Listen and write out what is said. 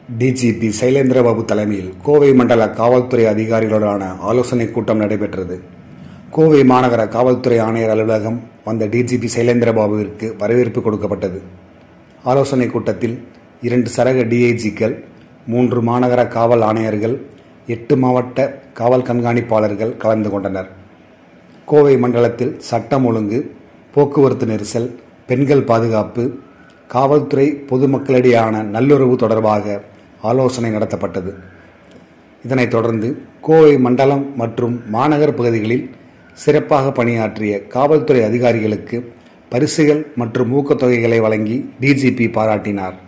DGP Sylendra Babu தலைமையில் கோவை மண்டல காவல்துறை அதிகாரிகளுடனான ஆலோசனைக் கூட்டம் நடைபெற்றது கோவை மாநகர காவல்துறை ஆணையர் அலுவலகம் வந்த டிஜிபி சைலேந்திரபாபுவிற்கு வரவேற்பு கொடுக்கப்பட்டது ஆலோசனைக் கூட்டத்தில் இரண்டு சரக டிஐஜிக்கள் மூன்று மாநகர காவல் ஆணையர்கள் எட்டு மாவட்ட காவல் கண்காணிப்பாளர்கள் கலந்து கொண்டனர் கோவை மண்டலத்தில் சட்டம் ஒழுங்கு போக்குவரத்து நெரிசல் பெண்கள் பாதுகாப்பு காவல்துறை பொதுமக்களிடையான நல்லுறவு தொடர்பாக ஆலோசனை நடத்தப்பட்டது இதனைத் தொடர்ந்து கோவை மண்டலம் மற்றும் மாநகர் பகுதிகளில் சிறப்பாக பணியாற்றிய காவல்துறை அதிகாரிகளுக்கு பரிசுகள் மற்றும் ஊக்கத்தொகைகளை வழங்கி டிஜிபி பாராட்டினார்